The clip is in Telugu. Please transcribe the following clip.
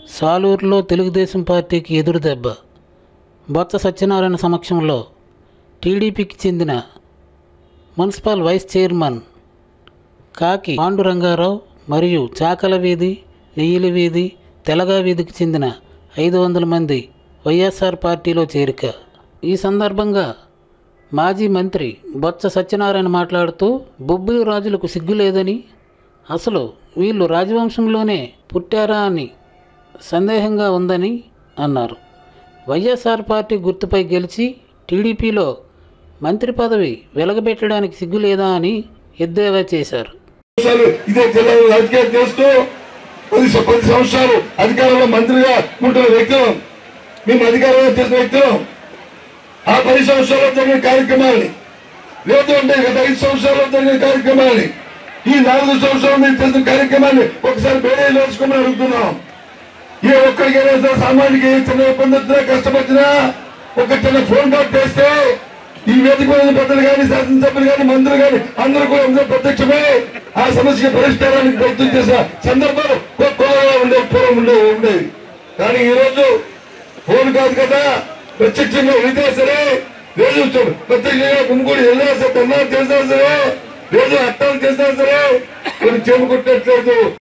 సాలూరులో తెలుగుదేశం పార్టీకి ఎదురు దెబ్బ బొత్స సత్యనారాయణ సమక్షంలో టీడీపీకి చెందిన మున్సిపల్ వైస్ చైర్మన్ కాకి పాండురంగారావు మరియు చాకల వీధి వెయ్యిల వీధి తెలగా వీధికి చెందిన ఐదు వందల మంది వైఎస్ఆర్ పార్టీలో చేరిక ఈ సందర్భంగా మాజీ మంత్రి బొత్స సత్యనారాయణ మాట్లాడుతూ బొబ్బిలి రాజులకు సిగ్గు లేదని అసలు వీళ్ళు రాజవంశంలోనే పుట్టారా అని సందేహంగా ఉందని అన్నారు వైఎస్ఆర్ పార్టీ గుర్తుపై గెలిచి టీడీపీలో మంత్రి పదవి వెలగబెట్టడానికి సిగ్గు లేదా అని ఎద్దేవా చేశారు సంవత్సరాలు ఇదే జిల్లాలో రాజకీయాలు చేస్తూ పది స- పది సంవత్సరాలు అధికారంలో మంత్రిగా ఉంటున్న వ్యక్తులు మేము అధికారంలో చేసిన వ్యక్తులు ఆ పది సంవత్సరాల్లో జరిగిన కార్యక్రమాలని లేదు అంటే గత ఐదు సంవత్సరాల్లో జరిగిన కార్యక్రమాలని ఈ నాలుగు సంవత్సరాలు మేము చేసిన కార్యక్రమాన్ని ఒకసారి బేరే వేసుకోమని అడుగుతున్నాం ఏ ఒక్కరికైనా సరే సామాన్యుడికి ఏ చిన్న ఇబ్బంది వచ్చినా కష్టం వచ్చినా ఒక చిన్న ఫోన్ కాల్ చేస్తే ఈ వేదిక మీద పెద్దలు కానీ శాసనసభ్యులు కానీ మంత్రులు కానీ అందరూ కూడా అందరూ ప్రత్యక్షమే ఆ సమస్య పరిష్కారానికి ప్రయత్నం చేసిన సందర్భాలు గొప్పగా ఉండేవి పూర్వం ఉండేవి ఉండేవి కానీ ఈ రోజు ఫోన్ కాదు కదా ప్రత్యక్షంగా వెళితే సరే లేదు చూడు ప్రత్యక్షంగా గుమ్ముకూడి వెళ్ళినా సరే కన్నా చేసినా సరే లేదు అట్టాలు చేసినా సరే కొన్ని చెవి కొట్టట్లేదు